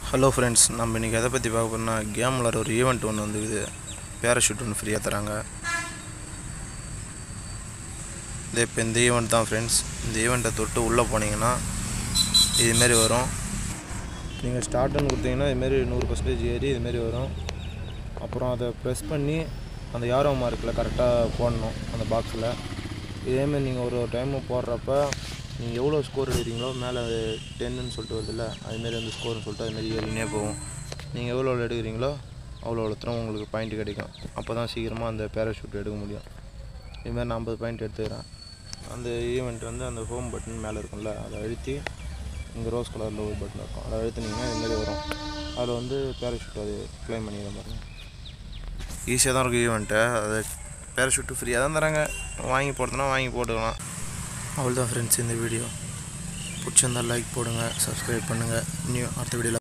hello friends நம்ம இன்றைக்கி எதை பற்றி பார்க்க போகிறோம்னா கேம் விளாட்ற ஒரு ஈவெண்ட் ஒன்று வந்துக்குது பேராஷூட் ஒன்று ஃப்ரீயாக தராங்க இது இப்போ இந்த ஈவெண்ட் தான் ஃப்ரெண்ட்ஸ் இந்த ஈவெண்ட்டை தொட்டு உள்ளே போனீங்கன்னா இதுமாரி வரும் நீங்கள் ஸ்டார்ட்னு கொடுத்தீங்கன்னா இதுமாரி நூறு பர்சன்டேஜ் ஏறி இதுமாரி வரும் அப்புறம் அதை ப்ரெஸ் பண்ணி அந்த யாரோ மார்க்கில் கரெக்டாக போடணும் அந்த பாக்ஸில் இதேமாரி நீங்கள் ஒரு ஒரு டைமு போடுறப்ப நீங்கள் எவ்வளோ ஸ்கோர் எடுக்கிறீங்களோ மேலே அது டென்னுன்னு சொல்லிட்டு வருதுல்ல அதுமாரி வந்து ஸ்கோர்னு சொல்லிட்டு அதுமாரி ஏறினே போகும் நீங்கள் எவ்வளோ எவ்வளோ எடுக்கிறீங்களோ அவ்வளோ அவ்வளோத்தரம் உங்களுக்கு பாயிண்ட் கிடைக்கும் அப்போ தான் சீக்கிரமாக அந்த பேராஷூட் எடுக்க முடியும் இதுமாதிரி நான் ஐம்பது பாயிண்ட் எடுத்துக்கிறேன் அந்த ஈவெண்ட் வந்து அந்த ஹோம் பட்டன் மேலே இருக்கும்ல அதை அழுத்தி இங்கே ரோஸ் கலரில் ஒரு பட்டன் இருக்கும் அதை அழுத்தினீங்கன்னா இதுமாரி வரும் அதில் வந்து பேராஷூட் அது க்ளைம் பண்ணிக்கிற மாதிரி ஈஸியாக தான் இருக்கும் ஈவெண்ட்டு அது பேராஷூட்டு ஃப்ரீயாக தான் தராங்க வாங்கி போடுறதுனா வாங்கி போட்டுக்கலாம் அவ்வளோதான் ஃப்ரெண்ட்ஸ் இந்த வீடியோ பிடிச்சிருந்தா லைக் போடுங்க சப்ஸ்கிரைப் பண்ணுங்கள் இன்னும் அடுத்த வீடியோவில்